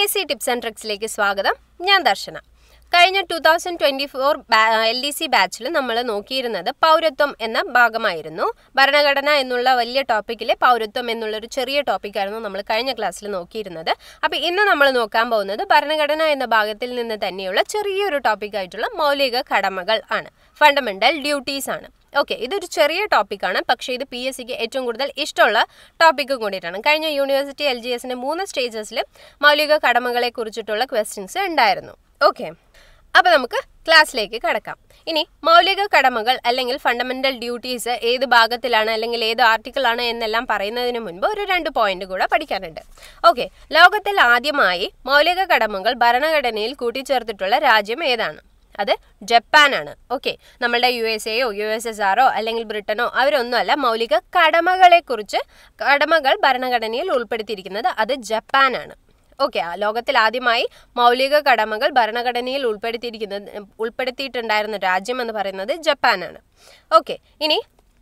S C tips and ട്രിക്സിലേക്ക് സ്വാഗതം ഞാൻ ദർശന കഴിഞ്ഞ two thousand twenty four L D C ബാച്ചിൽ നമ്മൾ നോക്കിയിരുന്നത് പൗരത്വം എന്ന ഭാഗമായിരുന്നു ഭരണഘടന എന്നുള്ള വലിയ ടോപ്പിക്കിലെ പൗരത്വം എന്നുള്ളൊരു ചെറിയ ടോപ്പിക്കായിരുന്നു നമ്മൾ കഴിഞ്ഞ ക്ലാസ്സിൽ നോക്കിയിരുന്നത് അപ്പോൾ ഇന്ന് നമ്മൾ നോക്കാൻ പോകുന്നത് ഭരണഘടന എന്ന ഭാഗത്തിൽ നിന്ന് തന്നെയുള്ള ചെറിയൊരു ടോപ്പിക്കായിട്ടുള്ള മൗലിക കടമകൾ ആണ് ഫണ്ടമെന്റൽ ഡ്യൂട്ടീസ് ആണ് ഓക്കെ ഇതൊരു ചെറിയ ടോപ്പിക്കാണ് പക്ഷേ ഇത് പി എസ് സിക്ക് ഏറ്റവും കൂടുതൽ ഇഷ്ടമുള്ള ടോപ്പിക്ക് കൂടിയിട്ടാണ് കഴിഞ്ഞ യൂണിവേഴ്സിറ്റി എൽ ജി എസിന്റെ മൂന്ന് സ്റ്റേജസിൽ മൗലിക കടമകളെ കുറിച്ചിട്ടുള്ള ക്വസ്റ്റ്യൻസ് ഉണ്ടായിരുന്നു ഓക്കെ അപ്പോൾ നമുക്ക് ക്ലാസ്സിലേക്ക് കടക്കാം ഇനി മൗലിക കടമകൾ അല്ലെങ്കിൽ ഫണ്ടമെന്റൽ ഡ്യൂട്ടീസ് ഏത് ഭാഗത്തിലാണ് അല്ലെങ്കിൽ ഏത് ആർട്ടിക്കിളാണ് എന്നെല്ലാം പറയുന്നതിന് മുൻപ് ഒരു രണ്ട് പോയിന്റ് കൂടെ പഠിക്കാനുണ്ട് ഓക്കെ ലോകത്തിൽ ആദ്യമായി മൗലിക കടമകൾ ഭരണഘടനയിൽ കൂട്ടിച്ചേർത്തിട്ടുള്ള രാജ്യം ഏതാണ് അത് ജപ്പാനാണ് ഓക്കെ നമ്മളുടെ യു എസ് എയോ യു എസ് എസ് ആറോ അല്ലെങ്കിൽ ബ്രിട്ടനോ അവരൊന്നുമല്ല മൗലിക കടമകളെക്കുറിച്ച് കടമകൾ ഭരണഘടനയിൽ ഉൾപ്പെടുത്തിയിരിക്കുന്നത് അത് ജപ്പാനാണ് ഓക്കെ ലോകത്തിൽ ആദ്യമായി മൗലിക കടമകൾ ഭരണഘടനയിൽ ഉൾപ്പെടുത്തിയിരിക്കുന്നത് ഉൾപ്പെടുത്തിയിട്ടുണ്ടായിരുന്ന രാജ്യം എന്ന് പറയുന്നത് ജപ്പാനാണ് ഓക്കെ ഇനി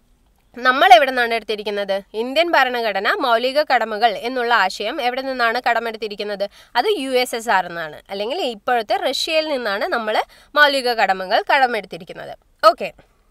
നമ്മൾ എവിടെ നിന്നാണ് എടുത്തിരിക്കുന്നത് ഇന്ത്യൻ ഭരണഘടന മൗലിക കടമകൾ എന്നുള്ള ആശയം എവിടെ നിന്നാണ് കടമെടുത്തിരിക്കുന്നത് അത് യു എസ് എസ് ആർ എന്നാണ് അല്ലെങ്കിൽ ഇപ്പോഴത്തെ റഷ്യയിൽ നിന്നാണ് നമ്മൾ മൗലിക കടമകൾ കടമെടുത്തിരിക്കുന്നത് ഓക്കെ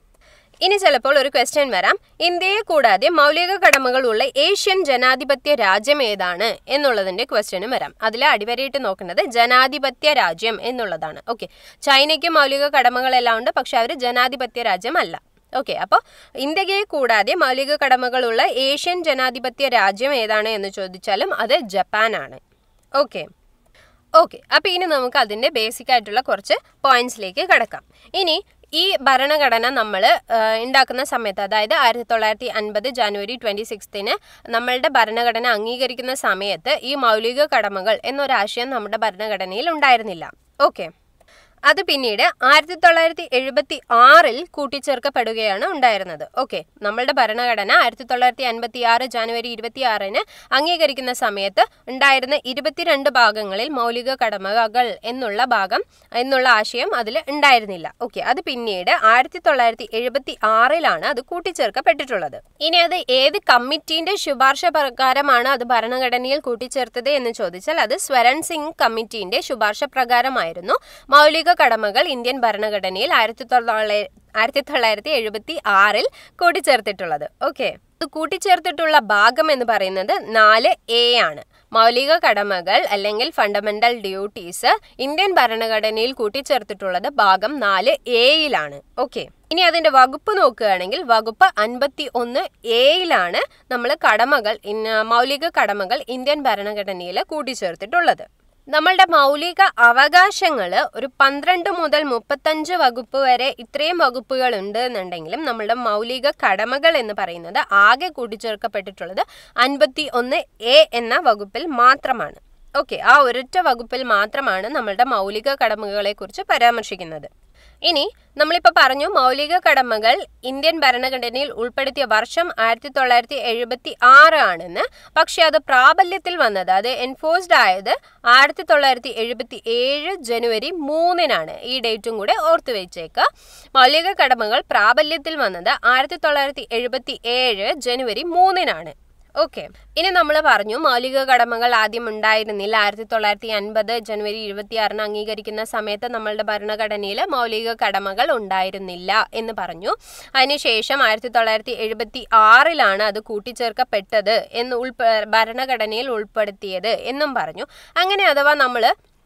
ഇനി ചിലപ്പോൾ ഒരു ക്വസ്റ്റ്യൻ വരാം ഇന്ത്യയെ കൂടാതെ മൗലിക കടമകളുള്ള ഏഷ്യൻ ജനാധിപത്യ രാജ്യം ഏതാണ് എന്നുള്ളതിന്റെ ക്വസ്റ്റ്യനും വരാം അതിൽ അടിവരയിട്ട് നോക്കേണ്ടത് ജനാധിപത്യ രാജ്യം എന്നുള്ളതാണ് ഓക്കെ ചൈനയ്ക്ക് മൗലിക കടമകളെല്ലാം ഉണ്ട് പക്ഷെ അവർ ജനാധിപത്യ രാജ്യമല്ല ഓക്കെ അപ്പോൾ ഇന്ത്യയെ കൂടാതെ മൗലിക കടമകളുള്ള ഏഷ്യൻ ജനാധിപത്യ രാജ്യം ഏതാണ് എന്ന് ചോദിച്ചാലും അത് ജപ്പാനാണ് ഓക്കെ ഓക്കെ അപ്പോൾ ഇനി നമുക്ക് അതിൻ്റെ ബേസിക് ആയിട്ടുള്ള കുറച്ച് പോയിന്റ്സിലേക്ക് കിടക്കാം ഇനി ഈ ഭരണഘടന നമ്മൾ ഉണ്ടാക്കുന്ന സമയത്ത് അതായത് ആയിരത്തി തൊള്ളായിരത്തി അൻപത് ജനുവരി ട്വൻറ്റി സിക്സ്തിന് നമ്മളുടെ ഭരണഘടന അംഗീകരിക്കുന്ന സമയത്ത് ഈ മൗലിക കടമകൾ എന്നൊരാശയം നമ്മുടെ ഭരണഘടനയിൽ ഉണ്ടായിരുന്നില്ല ഓക്കെ അത് പിന്നീട് ആയിരത്തി തൊള്ളായിരത്തി എഴുപത്തി ആറിൽ കൂട്ടിച്ചേർക്കപ്പെടുകയാണ് ഉണ്ടായിരുന്നത് ഓക്കെ നമ്മളുടെ ഭരണഘടന ആയിരത്തി തൊള്ളായിരത്തി അൻപത്തി ആറ് ജനുവരി ഇരുപത്തി ആറിന് അംഗീകരിക്കുന്ന സമയത്ത് ഉണ്ടായിരുന്ന ഇരുപത്തിരണ്ട് ഭാഗങ്ങളിൽ മൗലിക കടമകൾ എന്നുള്ള ഭാഗം എന്നുള്ള ആശയം അതിൽ ഉണ്ടായിരുന്നില്ല ഓക്കെ അത് പിന്നീട് ആയിരത്തി തൊള്ളായിരത്തി എഴുപത്തി ആറിലാണ് അത് കൂട്ടിച്ചേർക്കപ്പെട്ടിട്ടുള്ളത് ഇനി അത് ഏത് കമ്മിറ്റീന്റെ ശുപാർശ പ്രകാരമാണ് അത് ഭരണഘടനയിൽ കൂട്ടിച്ചേർത്തത് എന്ന് ചോദിച്ചാൽ അത് സ്വരൺ സിംഗ് കമ്മിറ്റീന്റെ ശുപാർശ പ്രകാരമായിരുന്നു മൗലിക കടമകൾ ഇന്ത്യൻ ഭരണഘടനയിൽ ആയിരത്തി തൊള്ളായിരത്തി ആയിരത്തി തൊള്ളായിരത്തി എഴുപത്തി ആറിൽ കൂട്ടിച്ചേർത്തിട്ടുള്ളത് ഓക്കെ കൂട്ടിച്ചേർത്തിട്ടുള്ള ഭാഗം എന്ന് പറയുന്നത് നാല് എ ആണ് മൗലിക കടമകൾ അല്ലെങ്കിൽ ഫണ്ടമെന്റൽ ഡ്യൂട്ടീസ് ഇന്ത്യൻ ഭരണഘടനയിൽ കൂട്ടിച്ചേർത്തിട്ടുള്ളത് ഭാഗം നാല് എയിലാണ് ഓക്കെ ഇനി അതിന്റെ വകുപ്പ് നോക്കുകയാണെങ്കിൽ വകുപ്പ് അൻപത്തി ഒന്ന് എയിലാണ് നമ്മൾ കടമകൾ മൗലിക കടമകൾ ഇന്ത്യൻ ഭരണഘടനയിൽ കൂട്ടിച്ചേർത്തിട്ടുള്ളത് നമ്മളുടെ മൗലിക അവകാശങ്ങൾ ഒരു പന്ത്രണ്ട് മുതൽ മുപ്പത്തഞ്ച് വകുപ്പ് വരെ ഇത്രയും വകുപ്പുകൾ ഉണ്ട് എന്നുണ്ടെങ്കിലും നമ്മളുടെ മൗലിക കടമകൾ എന്ന് പറയുന്നത് ആകെ കൂട്ടിച്ചേർക്കപ്പെട്ടിട്ടുള്ളത് അൻപത്തി ഒന്ന് എ എന്ന വകുപ്പിൽ മാത്രമാണ് ഓക്കെ ആ ഒരൊറ്റ വകുപ്പിൽ മാത്രമാണ് നമ്മളുടെ മൗലിക കടമകളെ കുറിച്ച് പരാമർശിക്കുന്നത് ഇനി നമ്മളിപ്പോൾ പറഞ്ഞു മൗലിക കടമകൾ ഇന്ത്യൻ ഭരണഘടനയിൽ ഉൾപ്പെടുത്തിയ വർഷം ആയിരത്തി തൊള്ളായിരത്തി എഴുപത്തി ആറ് ആണെന്ന് പക്ഷെ അത് പ്രാബല്യത്തിൽ വന്നത് അത് എൻഫോഴ്സ്ഡ് ആയത് ആയിരത്തി തൊള്ളായിരത്തി എഴുപത്തി ഏഴ് ജനുവരി മൂന്നിനാണ് ഈ ഡേറ്റും കൂടെ ഓർത്തു വെച്ചേക്കുക മൗലിക കടമകൾ പ്രാബല്യത്തിൽ വന്നത് ആയിരത്തി തൊള്ളായിരത്തി എഴുപത്തി ഏഴ് ജനുവരി മൂന്നിനാണ് ഓക്കെ ഇനി നമ്മൾ പറഞ്ഞു മൗലിക കടമകൾ ആദ്യം ഉണ്ടായിരുന്നില്ല ആയിരത്തി തൊള്ളായിരത്തി അൻപത് ജനുവരി ഇരുപത്തിയാറിന് അംഗീകരിക്കുന്ന സമയത്ത് നമ്മളുടെ ഭരണഘടനയിൽ മൗലിക കടമകൾ ഉണ്ടായിരുന്നില്ല എന്ന് പറഞ്ഞു അതിനുശേഷം ആയിരത്തി തൊള്ളായിരത്തി എഴുപത്തി ആറിലാണ് അത് കൂട്ടിച്ചേർക്കപ്പെട്ടത് എന്ന് ഉൾപ്പെ ഭരണഘടനയിൽ ഉൾപ്പെടുത്തിയത് എന്നും പറഞ്ഞു അങ്ങനെ അഥവാ നമ്മൾ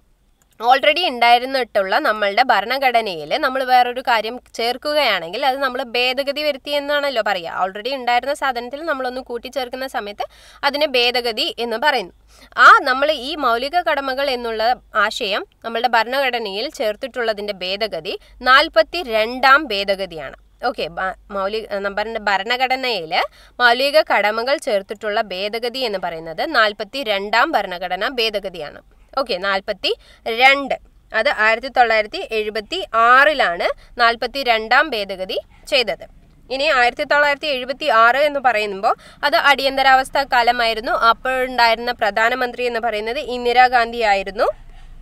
ഓൾറെഡി ഉണ്ടായിരുന്നിട്ടുള്ള നമ്മളുടെ ഭരണഘടനയിൽ നമ്മൾ വേറൊരു കാര്യം ചേർക്കുകയാണെങ്കിൽ അത് നമ്മൾ ഭേദഗതി വരുത്തി എന്നാണല്ലോ പറയുക ഓൾറെഡി ഉണ്ടായിരുന്ന സാധനത്തിൽ നമ്മളൊന്ന് കൂട്ടിച്ചേർക്കുന്ന സമയത്ത് അതിനെ ഭേദഗതി എന്ന് പറയുന്നു ആ നമ്മൾ ഈ മൗലിക കടമകൾ എന്നുള്ള ആശയം നമ്മളുടെ ഭരണഘടനയിൽ ചേർത്തിട്ടുള്ളതിൻ്റെ ഭേദഗതി നാൽപ്പത്തി രണ്ടാം ഭേദഗതിയാണ് ഓക്കെ മൗലിക നമ്മുടെ ഭരണഘടനയിൽ മൗലിക കടമകൾ ചേർത്തിട്ടുള്ള ഭേദഗതി എന്ന് പറയുന്നത് നാൽപ്പത്തി രണ്ടാം ഭരണഘടനാ ഭേദഗതിയാണ് ഓക്കെ നാൽപ്പത്തി രണ്ട് അത് ആയിരത്തി തൊള്ളായിരത്തി എഴുപത്തി ആറിലാണ് നാൽപ്പത്തി രണ്ടാം ഭേദഗതി ചെയ്തത് ഇനി ആയിരത്തി തൊള്ളായിരത്തി എഴുപത്തി ആറ് എന്ന് പറയുമ്പോൾ അത് അടിയന്തരാവസ്ഥ കാലമായിരുന്നു അപ്പോഴുണ്ടായിരുന്ന പ്രധാനമന്ത്രി എന്ന് പറയുന്നത് ഇന്ദിരാഗാന്ധി ആയിരുന്നു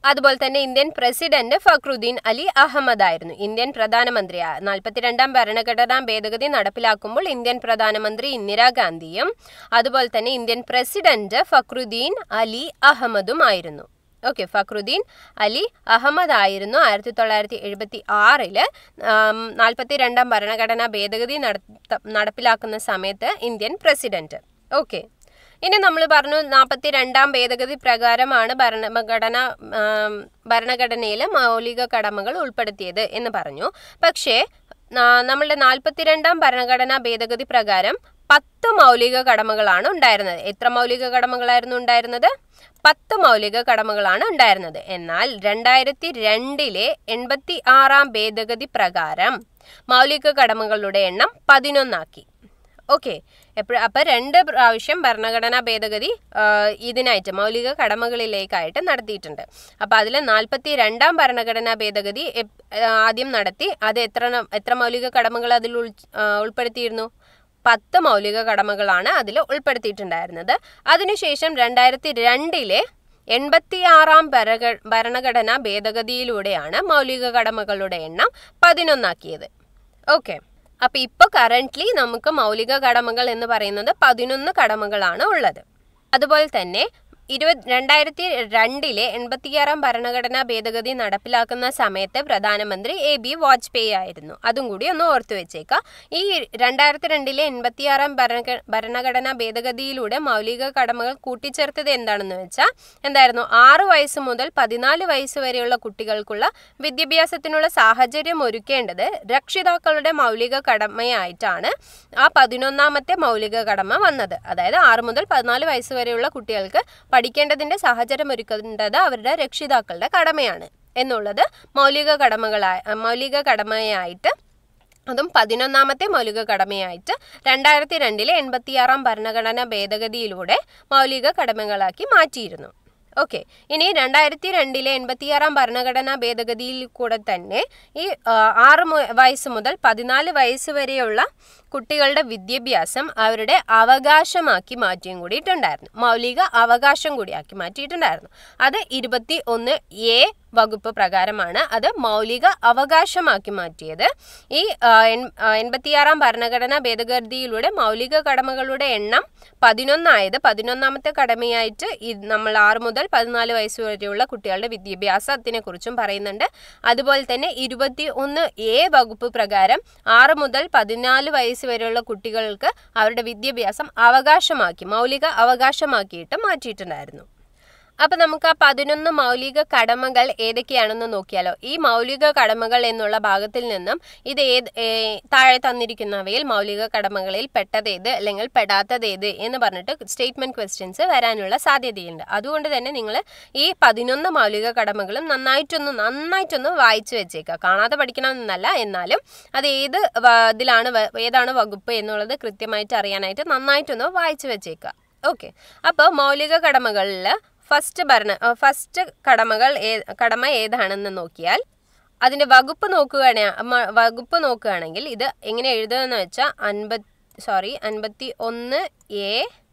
അതുപോലെ തന്നെ ഇന്ത്യൻ പ്രസിഡന്റ് ഫക്രുദ്ദീൻ അലി അഹമ്മദ് ആയിരുന്നു ഇന്ത്യൻ പ്രധാനമന്ത്രി നാൽപ്പത്തിരണ്ടാം ഭരണഘടനാ ഭേദഗതി നടപ്പിലാക്കുമ്പോൾ ഇന്ത്യൻ പ്രധാനമന്ത്രി ഇന്ദിരാഗാന്ധിയും അതുപോലെ തന്നെ ഇന്ത്യൻ പ്രസിഡന്റ് ഫക്രുദ്ദീൻ അലി അഹമ്മദും ആയിരുന്നു ഓക്കെ ഫക്രുദ്ദീൻ അലി അഹമ്മദ് ആയിരുന്നു ആയിരത്തി തൊള്ളായിരത്തി എഴുപത്തി ആറില് നാൽപ്പത്തി രണ്ടാം ഭരണഘടനാ ഭേദഗതി നടത്ത നടപ്പിലാക്കുന്ന സമയത്ത് ഇന്ത്യൻ പ്രസിഡന്റ് ഓക്കെ ഇനി നമ്മൾ പറഞ്ഞു നാൽപ്പത്തി രണ്ടാം ഭേദഗതി പ്രകാരമാണ് ഭരണഘടന ആം, ഭരണഘടനയിലെ മൗലിക കടമകൾ ഉൾപ്പെടുത്തിയത് എന്ന് പറഞ്ഞു പക്ഷേ നാ- നമ്മളുടെ നാൽപ്പത്തിരണ്ടാം ഭരണഘടനാ ഭേദഗതി പ്രകാരം പത്ത് മൗലിക കടമകളാണ് ഉണ്ടായിരുന്നത് എത്ര മൗലിക കടമകളായിരുന്നു ഉണ്ടായിരുന്നത് പത്ത് മൗലിക കടമകളാണ് ഉണ്ടായിരുന്നത് എന്നാൽ രണ്ടായിരത്തി രണ്ടിലെ എൺപത്തി ആറാം ഭേദഗതി പ്രകാരം മൗലിക കടമകളുടെ എണ്ണം പതിനൊന്നാക്കി ഓക്കെ എപ്പോഴും അപ്പം രണ്ട് പ്രാവശ്യം ഭരണഘടനാ ഭേദഗതി ആ, ഇതിനായിട്ട് മൗലിക കടമകളിലേക്കായിട്ട് നടത്തിയിട്ടുണ്ട് അപ്പം അതിൽ നാൽപ്പത്തി രണ്ടാം ഭരണഘടനാ ഭേദഗതി എപ്- ആ, ആദ്യം നടത്തി അത് എത്ര ന- എത്ര മൗലിക കടമകൾ അതിൽ ഉൾ ആ, ഉൾപ്പെടുത്തിയിരുന്നു പത്ത് മൗലിക കടമകളാണ് അതിൽ ഉൾപ്പെടുത്തിയിട്ടുണ്ടായിരുന്നത് അതിനുശേഷം രണ്ടായിരത്തി രണ്ടിലെ എൺപത്തിയാറാം ഭരണ ഭരണഘടനാ ഭേദഗതിയിലൂടെയാണ് മൗലിക കടമകളുടെ എണ്ണം പതിനൊന്നാക്കിയത് ഓക്കെ അപ്പൊ ഇപ്പൊ കറന്റ്ലി നമുക്ക് മൗലിക കടമകൾ എന്ന് പറയുന്നത് പതിനൊന്ന് കടമകളാണ് ഉള്ളത് അതുപോലെ തന്നെ ഇരുപത് രണ്ടായിരത്തി രണ്ടിലെ എൺപത്തിയാറാം ഭരണഘടനാ ഭേദഗതി നടപ്പിലാക്കുന്ന സമയത്ത് പ്രധാനമന്ത്രി എ ബി വാജ്പേയി ആയിരുന്നു അതും കൂടി ഒന്ന് ഓർത്തു വെച്ചേക്കാം ഈ രണ്ടായിരത്തി രണ്ടിലെ എൺപത്തിയാറാം ഭരണ ഭരണഘടനാ ഭേദഗതിയിലൂടെ മൗലിക കടമകൾ കൂട്ടിച്ചേർത്തത് എന്താണെന്ന് വെച്ചാൽ എന്തായിരുന്നു ആറ് വയസ്സ് മുതൽ പതിനാല് വയസ്സ് വരെയുള്ള കുട്ടികൾക്കുള്ള വിദ്യാഭ്യാസത്തിനുള്ള സാഹചര്യം ഒരുക്കേണ്ടത് രക്ഷിതാക്കളുടെ മൗലിക കടമയായിട്ടാണ് ആ പതിനൊന്നാമത്തെ മൗലിക കടമ വന്നത് അതായത് ആറ് മുതൽ പതിനാല് വയസ്സ് വരെയുള്ള കുട്ടികൾക്ക് പഠിക്കേണ്ടതിന്റെ സാഹചര്യം ഒരുക്കേണ്ടത് അവരുടെ രക്ഷിതാക്കളുടെ കടമയാണ് എന്നുള്ളത് മൗലിക കടമകളായി മൗലിക കടമയായിട്ട് അതും പതിനൊന്നാമത്തെ മൗലിക കടമയായിട്ട് രണ്ടായിരത്തി രണ്ടിലെ എൺപത്തിയാറാം ഭരണഘടനാ ഭേദഗതിയിലൂടെ മൗലിക കടമകളാക്കി മാറ്റിയിരുന്നു ഓക്കെ ഇനി രണ്ടായിരത്തി രണ്ടിലെ എൺപത്തിയാറാം ഭരണഘടനാ ഭേദഗതിയിൽ കൂടെ തന്നെ ഈ ആ, ആറ് മു- വയസ്സ് മുതൽ പതിനാല് വയസ്സ് വരെയുള്ള കുട്ടികളുടെ വിദ്യാഭ്യാസം അവരുടെ അവകാശമാക്കി മാറ്റിയും കൂടിയിട്ടുണ്ടായിരുന്നു മൗലിക അവകാശം കൂടി ആക്കി മാറ്റിയിട്ടുണ്ടായിരുന്നു അത് ഇരുപത്തി ഒന്ന് എ വകുപ്പ് പ്രകാരമാണ് അത് മൗലിക അവകാശമാക്കി മാറ്റിയത് ഈ ആ, എൺ- ആ, എൺപത്തിയാറാം ഭരണഘടനാ ഭേദഗതിയിലൂടെ മൗലിക കടമകളുടെ എണ്ണം പതിനൊന്നായത് പതിനൊന്നാമത്തെ കടമയായിട്ട് ഈ നമ്മൾ ആറ് മുതൽ പതിനാല് വയസ്സ് വരെയുള്ള കുട്ടികളുടെ വിദ്യാഭ്യാസത്തിനെ കുറിച്ചും പറയുന്നുണ്ട് അതുപോലെ തന്നെ ഇരുപത്തി ഒന്ന് എ വകുപ്പ് പ്രകാരം ആറ് മുതൽ പതിനാല് വയസ്സ് വരെയുള്ള കുട്ടികൾക്ക് അവരുടെ വിദ്യാഭ്യാസം അവകാശമാക്കി മൗലിക അവകാശമാക്കിയിട്ട് മാറ്റിയിട്ടുണ്ടായിരുന്നു അപ്പൊ നമുക്ക് ആ പതിനൊന്ന് മൗലിക കടമകൾ ഏതൊക്കെയാണെന്ന് നോക്കിയാലോ ഈ മൗലിക കടമകൾ എന്നുള്ള ഭാഗത്തിൽ നിന്നും ഇത് ഏത് ഏ, താഴെ തന്നിരിക്കുന്നവയിൽ മൗലിക കടമകളിൽ പെട്ടതേത് അല്ലെങ്കിൽ പെടാത്തതേത് എന്ന് പറഞ്ഞിട്ട് സ്റ്റേറ്റ്മെന്റ് ക്വസ്റ്റ്യൻസ് വരാനുള്ള സാധ്യതയുണ്ട് അതുകൊണ്ട് തന്നെ നിങ്ങൾ ഈ പതിനൊന്ന് മൗലിക കടമകളും നന്നായിട്ടൊന്ന് നന്നായിട്ടൊന്ന് വായിച്ചു വെച്ചേക്കുക കാണാതെ പഠിക്കണമെന്നല്ല എന്നാലും അത് ഏത് വ- ഇതിലാണ് വ- ഏതാണ് വകുപ്പ് എന്നുള്ളത് കൃത്യമായിട്ട് അറിയാനായിട്ട് നന്നായിട്ടൊന്ന് വായിച്ചു വെച്ചേക്കുക ഓക്കെ അപ്പോൾ മൗലിക കടമകളിൽ ഫസ്റ്റ് ഭരണ ഫസ്റ്റ് കടമകൾ ഏ- കടമ ഏതാണെന്ന് നോക്കിയാൽ അതിൻ്റെ വകുപ്പ് നോക്കുകയാണെ മ- വകുപ്പ് നോക്കുകയാണെങ്കിൽ ഇത് എങ്ങനെ എഴുതുകയെന്ന് വെച്ചാൽ അൻപത് സോറി അൻപത്തി ഒന്ന് എ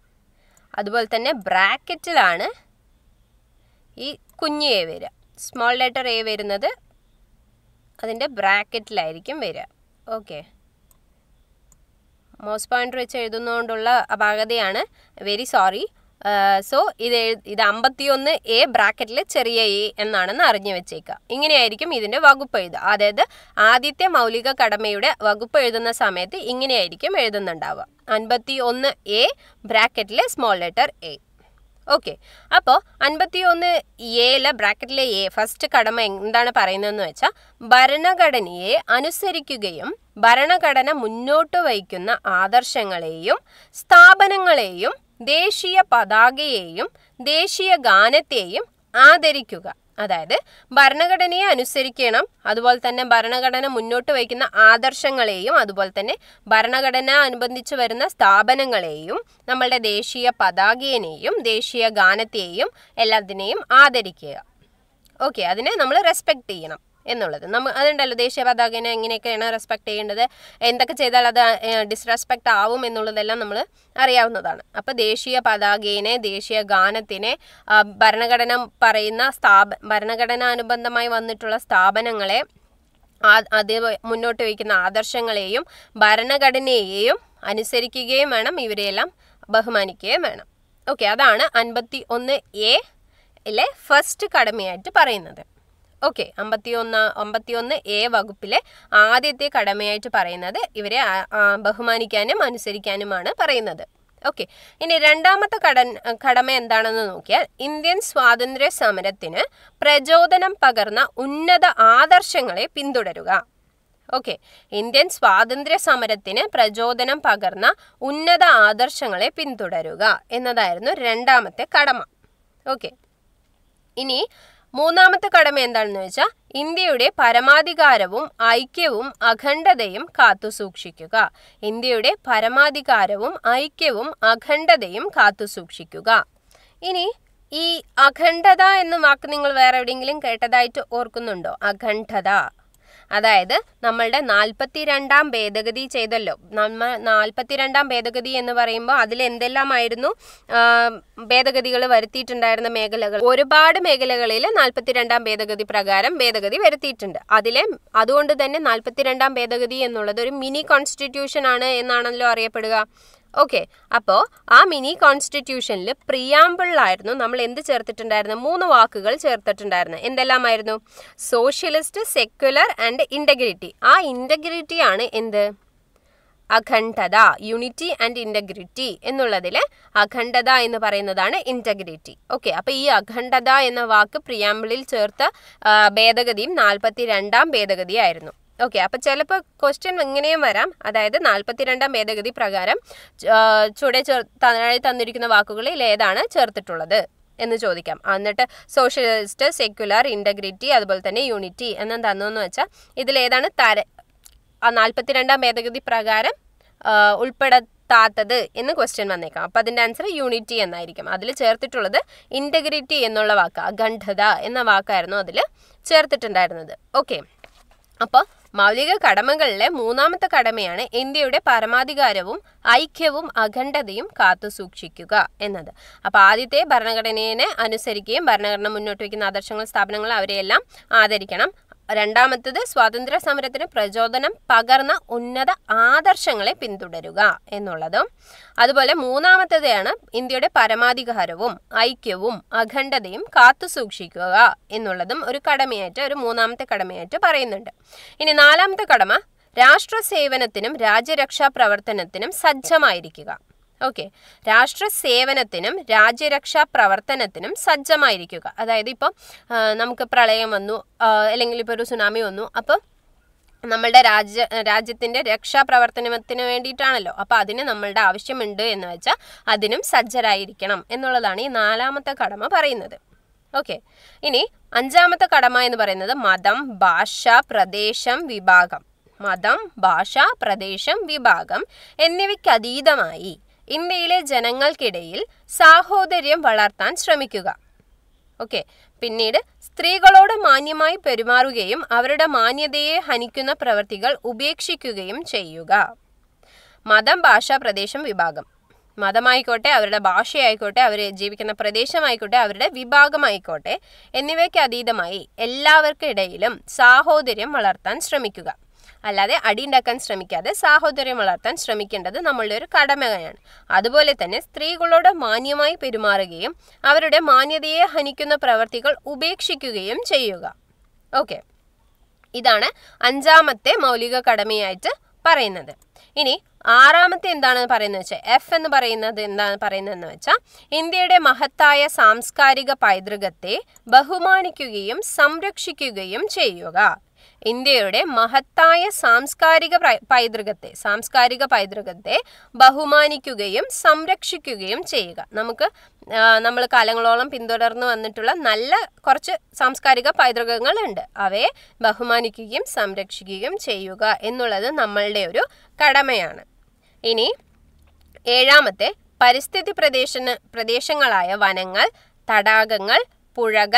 അതുപോലെ തന്നെ ബ്രാക്കറ്റിലാണ് ഈ കുഞ്ഞ് എ വരിക സ്മോൾ ലെറ്റർ എ വരുന്നത് അതിൻ്റെ ബ്രാക്കറ്റിലായിരിക്കും വരിക ഓക്കെ മോസ് പോയിന്റർ വെച്ച് എഴുതുന്നതുകൊണ്ടുള്ള അപാകതയാണ് വെരി സോറി സോ ഇത് എഴു- ഇത് അമ്പത്തിയൊന്ന് എ ബ്രാക്കറ്റിൽ ചെറിയ എ എന്നാണെന്ന് അറിഞ്ഞു വെച്ചേക്കുക ഇങ്ങനെയായിരിക്കും ഇതിൻ്റെ വകുപ്പ് എഴുതുക അതായത് ആദ്യത്തെ മൗലിക കടമയുടെ വകുപ്പ് എഴുതുന്ന സമയത്ത് ഇങ്ങനെയായിരിക്കും എഴുതുന്നുണ്ടാവുക അൻപത്തി ഒന്ന് എ ബ്രാക്കറ്റിലെ സ്മോൾ ലെറ്റർ എ ഓക്കെ അപ്പോൾ അൻപത്തി ഒന്ന് എയിലെ ബ്രാക്കറ്റിലെ എ ഫസ്റ്റ് കടമ എന്താണ് പറയുന്നതെന്ന് വെച്ചാൽ ഭരണഘടനയെ അനുസരിക്കുകയും ഭരണഘടന മുന്നോട്ട് വയ്ക്കുന്ന ആദർശങ്ങളെയും സ്ഥാപനങ്ങളെയും ദേശീയ പതാകയെയും ദേശീയ ഗാനത്തെയും ആദരിക്കുക അതായത് ഭരണഘടനയെ അനുസരിക്കണം അതുപോലെ തന്നെ ഭരണഘടന മുന്നോട്ട് വയ്ക്കുന്ന ആദർശങ്ങളെയും അതുപോലെ തന്നെ ഭരണഘടന അനുബന്ധിച്ച് വരുന്ന സ്ഥാപനങ്ങളെയും നമ്മളുടെ ദേശീയ പതാകയെയും ദേശീയ ഗാനത്തെയും എല്ലാത്തിനെയും ആദരിക്കുക ഓക്കെ അതിനെ നമ്മൾ റെസ്പെക്ട് ചെയ്യണം എന്നുള്ളത് നമ്മ അതുണ്ടല്ലോ ദേശീയ പതാകനെ എങ്ങനെയൊക്കെയാണ് റെസ്പെക്ട് ചെയ്യേണ്ടത് എന്തൊക്കെ ചെയ്താൽ അത് ഡിസ്റെസ്പെക്ട് ആവും എന്നുള്ളതെല്ലാം നമ്മൾ അറിയാവുന്നതാണ് അപ്പോൾ ദേശീയ പതാകേനെ ദേശീയ ഗാനത്തിനെ ആ, ഭരണഘടന പറയുന്ന സ്ഥാപ ഭരണഘടനാനുബന്ധമായി വന്നിട്ടുള്ള സ്ഥാപനങ്ങളെ ആ- അത് മുന്നോട്ട് വയ്ക്കുന്ന ആദർശങ്ങളെയും ഭരണഘടനയെയും അനുസരിക്കുകയും വേണം ഇവരെയെല്ലാം ബഹുമാനിക്കുകയും വേണം ഓക്കെ അതാണ് അൻപത്തി ഒന്ന് എ ഫസ്റ്റ് കടമയായിട്ട് പറയുന്നത് ഓക്കെ അമ്പത്തി ഒന്ന് അമ്പത്തി ഒന്ന് എ വകുപ്പിലെ ആദ്യത്തെ കടമയായിട്ട് പറയുന്നത് ഇവരെ ആ- ആ ബഹുമാനിക്കാനും അനുസരിക്കാനുമാണ് പറയുന്നത് ഓക്കെ ഇനി രണ്ടാമത്തെ കട കടമ എന്താണെന്ന് നോക്കിയാൽ ഇന്ത്യൻ സ്വാതന്ത്ര്യ സമരത്തിന് പ്രചോദനം പകർന്ന ഉന്നത ആദർശങ്ങളെ പിന്തുടരുക ഓക്കെ ഇന്ത്യൻ സ്വാതന്ത്ര്യ സമരത്തിന് പ്രചോദനം പകർന്ന ഉന്നത ആദർശങ്ങളെ പിന്തുടരുക എന്നതായിരുന്നു രണ്ടാമത്തെ കടമ ഓക്കെ ഇനി മൂന്നാമത്തെ കടമ എന്താണെന്ന് വെച്ചാൽ ഇന്ത്യയുടെ പരമാധികാരവും ഐക്യവും അഖണ്ഡതയും കാത്തുസൂക്ഷിക്കുക ഇന്ത്യയുടെ പരമാധികാരവും ഐക്യവും അഖണ്ഡതയും കാത്തുസൂക്ഷിക്കുക ഇനി ഈ അഖണ്ഡത എന്ന വാക്ക് നിങ്ങൾ വേറെ എവിടെയെങ്കിലും കേട്ടതായിട്ട് ഓർക്കുന്നുണ്ടോ അഖണ്ഡത അതായത് നമ്മളുടെ നാൽപ്പത്തിരണ്ടാം ഭേദഗതി ചെയ്തല്ലോ നമ്മൾ നാൽപ്പത്തിരണ്ടാം ഭേദഗതി എന്ന് പറയുമ്പോൾ അതിൽ എന്തെല്ലാമായിരുന്നു ഭേദഗതികൾ വരുത്തിയിട്ടുണ്ടായിരുന്ന മേഖലകൾ ഒരുപാട് മേഖലകളിൽ നാൽപ്പത്തിരണ്ടാം ഭേദഗതി പ്രകാരം ഭേദഗതി വരുത്തിയിട്ടുണ്ട് അതിലെ അതുകൊണ്ട് തന്നെ നാൽപ്പത്തിരണ്ടാം ഭേദഗതി എന്നുള്ളത് ഒരു മിനി കോൺസ്റ്റിറ്റ്യൂഷൻ ആണ് എന്നാണല്ലോ അറിയപ്പെടുക ഓക്കെ അപ്പോൾ ആ മിനി കോൺസ്റ്റിറ്റ്യൂഷനിൽ പ്രിയാമ്പിളിലായിരുന്നു നമ്മൾ എന്ത് ചേർത്തിട്ടുണ്ടായിരുന്നു മൂന്ന് വാക്കുകൾ ചേർത്തിട്ടുണ്ടായിരുന്നു എന്തെല്ലാമായിരുന്നു സോഷ്യലിസ്റ്റ് സെക്യുലർ ആൻഡ് ഇൻറ്റഗ്രിറ്റി ആ ഇൻറ്റഗ്രിറ്റി ആണ് എന്ത് അഖണ്ഡത യൂണിറ്റി ആൻഡ് ഇൻറ്റഗ്രിറ്റി എന്നുള്ളതിൽ അഖണ്ഡത എന്ന് പറയുന്നതാണ് ഇൻറ്റഗ്രിറ്റി ഓക്കെ അപ്പോൾ ഈ അഖണ്ഡത എന്ന വാക്ക് പ്രിയാമ്പിളിൽ ചേർത്ത ആ, ഭേദഗതിയും നാൽപ്പത്തി രണ്ടാം ഭേദഗതിയായിരുന്നു ഓക്കെ അപ്പോൾ ചിലപ്പോൾ ക്വസ്റ്റ്യൻ ഇങ്ങനെയും വരാം അതായത് നാൽപ്പത്തിരണ്ടാം ഭേദഗതി പ്രകാരം ആ, ചുവടെ ചേർ താഴെ തന്നിരിക്കുന്ന വാക്കുകളിൽ ഏതാണ് ചേർത്തിട്ടുള്ളത് എന്ന് ചോദിക്കാം എന്നിട്ട് സോഷ്യലിസ്റ്റ് സെക്യുലർ ഇൻറ്റഗ്രിറ്റി അതുപോലെ തന്നെ യൂണിറ്റി എന്ന് തന്നെന്ന് വെച്ചാൽ ഇതിലേതാണ് തര ആ നാൽപ്പത്തിരണ്ടാം ഭേദഗതി പ്രകാരം ആ, ഉൾപ്പെടുത്താത്തത് എന്ന് ക്വസ്റ്റ്യൻ വന്നേക്കാം അപ്പം അതിൻ്റെ ആൻസർ യൂണിറ്റി എന്നായിരിക്കും അതിൽ ചേർത്തിട്ടുള്ളത് ഇൻറ്റഗ്രിറ്റി എന്നുള്ള വാക്ക് അഖണ്ഡത എന്ന വാക്കായിരുന്നു അതിൽ ചേർത്തിട്ടുണ്ടായിരുന്നത് ഓക്കെ അപ്പോൾ മൗലിക കടമകളിലെ മൂന്നാമത്തെ കടമയാണ് ഇന്ത്യയുടെ പരമാധികാരവും ഐക്യവും അഖണ്ഡതയും കാത്തു സൂക്ഷിക്കുക എന്നത് അപ്പോൾ ആദ്യത്തെ ഭരണഘടനയെ അനുസരിക്കുകയും ഭരണഘടന മുന്നോട്ട് വയ്ക്കുന്ന ആദർശങ്ങൾ സ്ഥാപനങ്ങൾ അവരെയെല്ലാം ആദരിക്കണം രണ്ടാമത്തത് സ്വാതന്ത്ര്യ സമരത്തിന് പ്രചോദനം പകർന്ന ഉന്നത ആദർശങ്ങളെ പിന്തുടരുക എന്നുള്ളതും അതുപോലെ മൂന്നാമത്തേതാണ് ഇന്ത്യയുടെ പരമാധികാരവും ഐക്യവും അഖണ്ഡതയും കാത്തു സൂക്ഷിക്കുക എന്നുള്ളതും ഒരു കടമയായിട്ട് ഒരു മൂന്നാമത്തെ കടമയായിട്ട് പറയുന്നുണ്ട് ഇനി നാലാമത്തെ കടമ രാഷ്ട്ര സേവനത്തിനും രാജ്യരക്ഷാ പ്രവർത്തനത്തിനും സജ്ജമായിരിക്കുക ഓക്കെ രാഷ്ട്ര സേവനത്തിനും രാജ്യരക്ഷാ പ്രവർത്തനത്തിനും സജ്ജമായിരിക്കുക അതായത് ഇപ്പം ആ, നമുക്ക് പ്രളയം വന്നു ആ, അല്ലെങ്കിൽ ഇപ്പോൾ ഒരു സുനാമി വന്നു അപ്പോൾ നമ്മളുടെ രാജ്യ രാജ്യത്തിൻ്റെ രക്ഷാപ്രവർത്തനത്തിന് വേണ്ടിയിട്ടാണല്ലോ അപ്പോൾ അതിന് നമ്മളുടെ ആവശ്യമുണ്ട് എന്ന് വെച്ചാൽ അതിനും സജ്ജരായിരിക്കണം എന്നുള്ളതാണ് ഈ നാലാമത്തെ കടമ പറയുന്നത് ഓക്കെ ഇനി അഞ്ചാമത്തെ കടമ എന്ന് പറയുന്നത് മതം ഭാഷ പ്രദേശം വിഭാഗം മതം ഭാഷ പ്രദേശം വിഭാഗം എന്നിവയ്ക്ക് അതീതമായി ഇന്ത്യയിലെ ജനങ്ങൾക്കിടയിൽ സാഹോദര്യം വളർത്താൻ ശ്രമിക്കുക ഓക്കെ പിന്നീട് സ്ത്രീകളോട് മാന്യമായി പെരുമാറുകയും അവരുടെ മാന്യതയെ ഹനിക്കുന്ന പ്രവൃത്തികൾ ഉപേക്ഷിക്കുകയും ചെയ്യുക മതം ഭാഷ പ്രദേശം വിഭാഗം മതമായിക്കോട്ടെ അവരുടെ ഭാഷയായിക്കോട്ടെ അവർ ജീവിക്കുന്ന പ്രദേശമായിക്കോട്ടെ അവരുടെ വിഭാഗമായിക്കോട്ടെ എന്നിവയ്ക്ക് അതീതമായി എല്ലാവർക്കും ഇടയിലും സാഹോദര്യം വളർത്താൻ ശ്രമിക്കുക അല്ലാതെ അടിയുണ്ടാക്കാൻ ശ്രമിക്കാതെ സാഹോദര്യം വളർത്താൻ ശ്രമിക്കേണ്ടത് നമ്മളുടെ ഒരു കടമയാണ് അതുപോലെ തന്നെ സ്ത്രീകളോട് മാന്യമായി പെരുമാറുകയും അവരുടെ മാന്യതയെ ഹനിക്കുന്ന പ്രവർത്തികൾ ഉപേക്ഷിക്കുകയും ചെയ്യുക ഓക്കെ ഇതാണ് അഞ്ചാമത്തെ മൗലിക കടമയായിട്ട് പറയുന്നത് ഇനി ആറാമത്തെ എന്താണ് പറയുന്നത് വെച്ചാൽ എഫ് എന്ന് പറയുന്നത് എന്താണ് പറയുന്നതെന്ന് വെച്ചാൽ ഇന്ത്യയുടെ മഹത്തായ സാംസ്കാരിക പൈതൃകത്തെ ബഹുമാനിക്കുകയും സംരക്ഷിക്കുകയും ചെയ്യുക ഇന്ത്യയുടെ മഹത്തായ സാംസ്കാരിക പ്രൈ- പൈതൃകത്തെ സാംസ്കാരിക പൈതൃകത്തെ ബഹുമാനിക്കുകയും സംരക്ഷിക്കുകയും ചെയ്യുക നമുക്ക് നമ്മൾ കാലങ്ങളോളം പിന്തുടർന്നു വന്നിട്ടുള്ള നല്ല കുറച്ച് സാംസ്കാരിക പൈതൃകങ്ങളുണ്ട് അവയെ ബഹുമാനിക്കുകയും സംരക്ഷിക്കുകയും ചെയ്യുക എന്നുള്ളത് നമ്മളുടെ ഒരു കടമയാണ് ഇനി ഏഴാമത്തെ പരിസ്ഥിതി പ്രദേശ പ്രദേശങ്ങളായ വനങ്ങൾ തടാകങ്ങൾ പുഴകൾ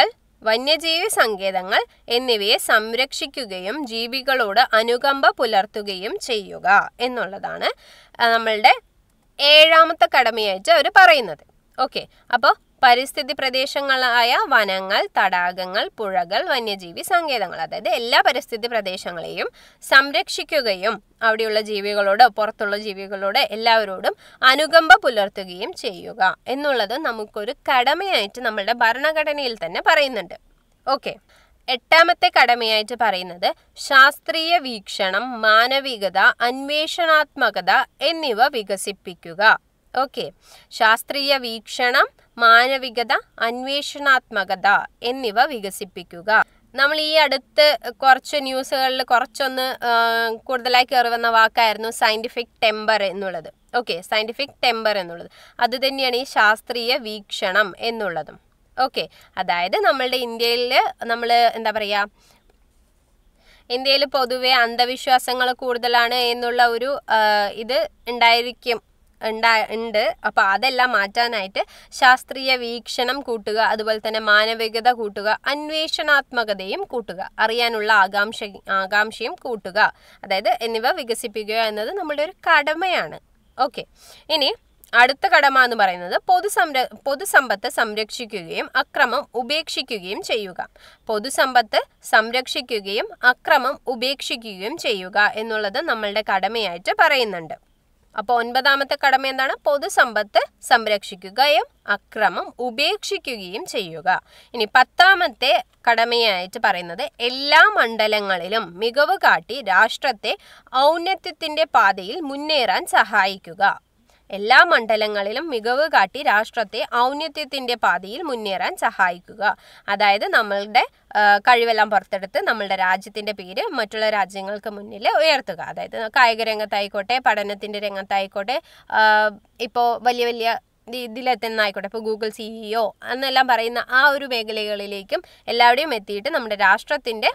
വന്യജീവി സങ്കേതങ്ങൾ എന്നിവയെ സംരക്ഷിക്കുകയും ജീവികളോട് അനുകമ്പ പുലർത്തുകയും ചെയ്യുക എന്നുള്ളതാണ് ആ, നമ്മളുടെ ഏഴാമത്തെ കടമയായിട്ട് അവർ പറയുന്നത് ഓക്കെ അപ്പോൾ പരിസ്ഥിതി പ്രദേശങ്ങളായ വനങ്ങൾ തടാകങ്ങൾ പുഴകൾ വന്യജീവി സങ്കേതങ്ങൾ അതായത് എല്ലാ പരിസ്ഥിതി പ്രദേശങ്ങളെയും സംരക്ഷിക്കുകയും അവിടെയുള്ള ജീവികളോട് പുറത്തുള്ള ജീവികളോട് എല്ലാവരോടും അനുകമ്പ പുലർത്തുകയും ചെയ്യുക എന്നുള്ളത് നമുക്കൊരു കടമയായിട്ട് നമ്മളുടെ ഭരണഘടനയിൽ തന്നെ പറയുന്നുണ്ട് ഓക്കെ എട്ടാമത്തെ കടമയായിട്ട് പറയുന്നത് ശാസ്ത്രീയ വീക്ഷണം മാനവികത അന്വേഷണാത്മകത എന്നിവ വികസിപ്പിക്കുക ഓക്കെ ശാസ്ത്രീയ വീക്ഷണം മാനവികത അന്വേഷണാത്മകത എന്നിവ വികസിപ്പിക്കുക നമ്മൾ ഈ അടുത്ത് കുറച്ച് ന്യൂസുകളിൽ കുറച്ചൊന്ന് ആ, കൂടുതലായി കയറി വന്ന വാക്കായിരുന്നു സയൻറ്റിഫിക് ടെമ്പർ എന്നുള്ളത് ഓക്കെ സയൻറ്റിഫിക് ടെമ്പർ എന്നുള്ളത് അത് തന്നെയാണ് ഈ ശാസ്ത്രീയ വീക്ഷണം എന്നുള്ളതും ഓക്കെ അതായത് നമ്മളുടെ ഇന്ത്യയിൽ നമ്മൾ എന്താ പറയുക ഇന്ത്യയിൽ പൊതുവെ അന്ധവിശ്വാസങ്ങൾ കൂടുതലാണ് എന്നുള്ള ഒരു ആ, ഇത് ഉണ്ടായിരിക്കും ഉണ്ടാ ഉണ്ട് അപ്പോൾ അതെല്ലാം മാറ്റാനായിട്ട് ശാസ്ത്രീയ വീക്ഷണം കൂട്ടുക അതുപോലെ തന്നെ മാനവികത കൂട്ടുക അന്വേഷണാത്മകതയും കൂട്ടുക അറിയാനുള്ള ആകാംക്ഷ ആകാംക്ഷയും കൂട്ടുക അതായത് എന്നിവ വികസിപ്പിക്കുക എന്നത് നമ്മളുടെ ഒരു കടമയാണ് ഓക്കെ ഇനി അടുത്ത കടമ എന്ന് പറയുന്നത് പൊതുസംര പൊതുസമ്പത്ത് സംരക്ഷിക്കുകയും അക്രമം ഉപേക്ഷിക്കുകയും ചെയ്യുക പൊതുസമ്പത്ത് സംരക്ഷിക്കുകയും അക്രമം ഉപേക്ഷിക്കുകയും ചെയ്യുക എന്നുള്ളത് നമ്മളുടെ കടമയായിട്ട് പറയുന്നുണ്ട് അപ്പോൾ ഒൻപതാമത്തെ കടമ എന്താണ് പൊതുസമ്പത്ത് സംരക്ഷിക്കുകയും അക്രമം ഉപേക്ഷിക്കുകയും ചെയ്യുക ഇനി പത്താമത്തെ കടമയായിട്ട് പറയുന്നത് എല്ലാ മണ്ഡലങ്ങളിലും മികവ് കാട്ടി രാഷ്ട്രത്തെ ഔന്നത്യത്തിന്റെ പാതയിൽ മുന്നേറാൻ സഹായിക്കുക എല്ലാ മണ്ഡലങ്ങളിലും മികവ് കാട്ടി രാഷ്ട്രത്തെ ഔന്നത്യത്തിന്റെ പാതയിൽ മുന്നേറാൻ സഹായിക്കുക അതായത് നമ്മളുടെ ആ, കഴിവെല്ലാം പുറത്തെടുത്ത് നമ്മളുടെ രാജ്യത്തിന്റെ പേര് മറ്റുള്ള രാജ്യങ്ങൾക്ക് മുന്നിൽ ഉയർത്തുക അതായത് കായിക രംഗത്തായിക്കോട്ടെ പഠനത്തിന്റെ രംഗത്തായിക്കോട്ടെ ഇപ്പോൾ വലിയ വലിയ ദി- ഇതിലെത്തുന്നതായിക്കോട്ടെ ഇപ്പോൾ ഗൂഗിൾ സിഇഒ എന്നെല്ലാം പറയുന്ന ആ ഒരു മേഖലകളിലേക്കും എല്ലാവരുടെയും എത്തിയിട്ട് നമ്മുടെ രാഷ്ട്രത്തിന്റെ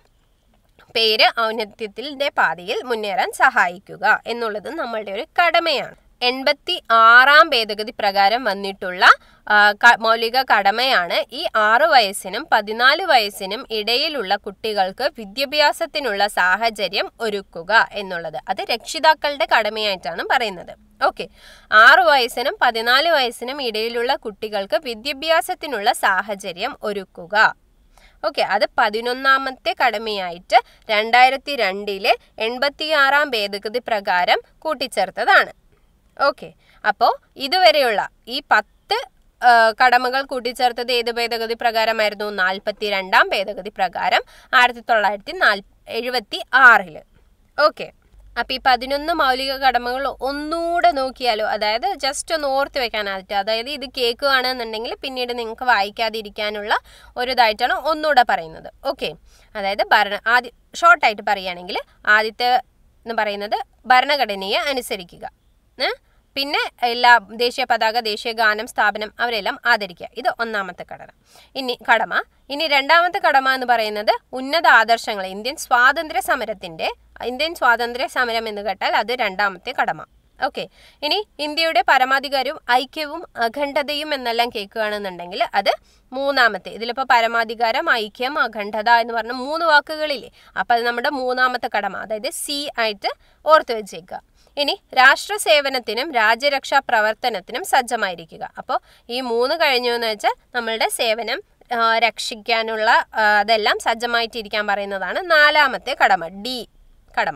പേര് ഔന്നത്യത്തിന്റെ പാതയിൽ മുന്നേറാൻ സഹായിക്കുക എന്നുള്ളത് നമ്മളുടെ ഒരു കടമയാണ് എൺപത്തി ആറാം ഭേദഗതി പ്രകാരം വന്നിട്ടുള്ള ആ, ക- മൗലിക കടമയാണ് ഈ ആറ് വയസ്സിനും പതിനാല് വയസ്സിനും ഇടയിലുള്ള കുട്ടികൾക്ക് വിദ്യാഭ്യാസത്തിനുള്ള സാഹചര്യം ഒരുക്കുക എന്നുള്ളത് അത് രക്ഷിതാക്കളുടെ കടമയായിട്ടാണ് പറയുന്നത് ഓക്കെ ആറു വയസ്സിനും പതിനാല് വയസ്സിനും ഇടയിലുള്ള കുട്ടികൾക്ക് വിദ്യാഭ്യാസത്തിനുള്ള സാഹചര്യം ഒരുക്കുക ഓക്കെ അത് പതിനൊന്നാമത്തെ കടമയായിട്ട് രണ്ടായിരത്തി രണ്ടിലെ എൺപത്തിയാറാം ഭേദഗതി പ്രകാരം കൂട്ടിച്ചേർത്തതാണ് ഓക്കെ അപ്പോൾ ഇതുവരെയുള്ള ഈ പത്ത് ആ, കടമകൾ കൂട്ടിച്ചേർത്തത് ഏത് ഭേദഗതി പ്രകാരമായിരുന്നു നാൽപ്പത്തി രണ്ടാം ഭേദഗതി പ്രകാരം ആയിരത്തി തൊള്ളായിരത്തി നാൽ എഴുപത്തി ആറില് ഓക്കെ അപ്പം ഈ പതിനൊന്ന് മൗലിക കടമകൾ ഒന്നുകൂടെ നോക്കിയാലോ അതായത് ജസ്റ്റ് ഒന്ന് ഓർത്ത് വെക്കാനായിട്ട് അതായത് ഇത് കേൾക്കുകയാണെന്നുണ്ടെങ്കിൽ പിന്നീട് നിങ്ങൾക്ക് വായിക്കാതിരിക്കാനുള്ള ഒരു ഇതായിട്ടാണ് ഒന്നുകൂടെ പറയുന്നത് ഓക്കെ അതായത് ഭരണ ആദ്യ ഷോർട്ടായിട്ട് പറയുകയാണെങ്കിൽ ആദ്യത്തെ എന്ന് പറയുന്നത് ഭരണഘടനയെ അനുസരിക്കുക ഏ? പിന്നെ എല്ലാ ദേശീയ പതാക ദേശീയ ഗാനം സ്ഥാപനം അവരെല്ലാം ആദരിക്കുക ഇത് ഒന്നാമത്തെ കടമ ഇനി കടമ ഇനി രണ്ടാമത്തെ കടമ എന്ന് പറയുന്നത് ഉന്നത ആദർശങ്ങൾ ഇന്ത്യൻ സ്വാതന്ത്ര്യ സമരത്തിന്റെ ഇന്ത്യൻ സ്വാതന്ത്ര്യ സമരം എന്ന് കേട്ടാൽ അത് രണ്ടാമത്തെ കടമ ഓക്കെ ഇനി ഇന്ത്യയുടെ പരമാധികാരവും ഐക്യവും അഖണ്ഡതയും എന്നെല്ലാം കേൾക്കുകയാണെന്നുണ്ടെങ്കിൽ അത് മൂന്നാമത്തെ ഇതിലിപ്പോൾ പരമാധികാരം ഐക്യം അഖണ്ഡത എന്ന് പറഞ്ഞ മൂന്ന് വാക്കുകളില്ലേ അപ്പം അത് നമ്മുടെ മൂന്നാമത്തെ കടമ അതായത് സി ആയിട്ട് ഓർത്ത് വെച്ചേക്കുക ഇനി രാഷ്ട്ര സേവനത്തിനും രാജ്യരക്ഷാ പ്രവർത്തനത്തിനും സജ്ജമായിരിക്കുക അപ്പോൾ ഈ മൂന്ന് കഴിഞ്ഞു എന്ന് വെച്ചാൽ നമ്മളുടെ സേവനം ആ, രക്ഷിക്കാനുള്ള ആ, അതെല്ലാം സജ്ജമായിട്ടിരിക്കാൻ പറയുന്നതാണ് നാലാമത്തെ കടമ ഡി കടമ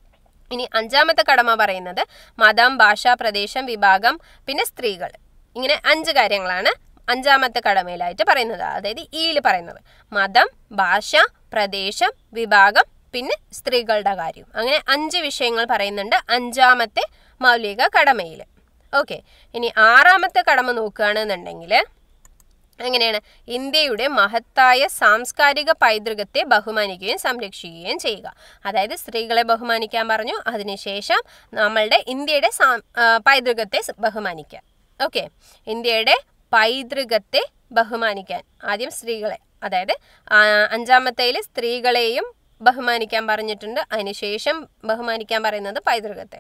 ഇനി അഞ്ചാമത്തെ കടമ പറയുന്നത് മതം ഭാഷ പ്രദേശം വിഭാഗം പിന്നെ സ്ത്രീകൾ ഇങ്ങനെ അഞ്ച് കാര്യങ്ങളാണ് അഞ്ചാമത്തെ കടമയിലായിട്ട് പറയുന്നത് അതായത് ഈയിൽ പറയുന്നത് മതം ഭാഷ പ്രദേശം വിഭാഗം പിന്നെ സ്ത്രീകളുടെ കാര്യം അങ്ങനെ അഞ്ച് വിഷയങ്ങൾ പറയുന്നുണ്ട് അഞ്ചാമത്തെ മൗലിക കടമയിൽ ഓക്കെ ഇനി ആറാമത്തെ കടമ നോക്കുകയാണെന്നുണ്ടെങ്കിൽ എങ്ങനെയാണ് ഇന്ത്യയുടെ മഹത്തായ സാംസ്കാരിക പൈതൃകത്തെ ബഹുമാനിക്കുകയും സംരക്ഷിക്കുകയും ചെയ്യുക അതായത് സ്ത്രീകളെ ബഹുമാനിക്കാൻ പറഞ്ഞു അതിനുശേഷം നമ്മളുടെ ഇന്ത്യയുടെ സാം ആ, പൈതൃകത്തെ സ് ബഹുമാനിക്കുക ഓക്കെ ഇന്ത്യയുടെ പൈതൃകത്തെ ബഹുമാനിക്കാൻ ആദ്യം സ്ത്രീകളെ അതായത് ആ, അഞ്ചാമത്തേൽ സ്ത്രീകളെയും ബഹുമാനിക്കാൻ പറഞ്ഞിട്ടുണ്ട് അതിനുശേഷം ബഹുമാനിക്കാൻ പറയുന്നത് പൈതൃകത്തെ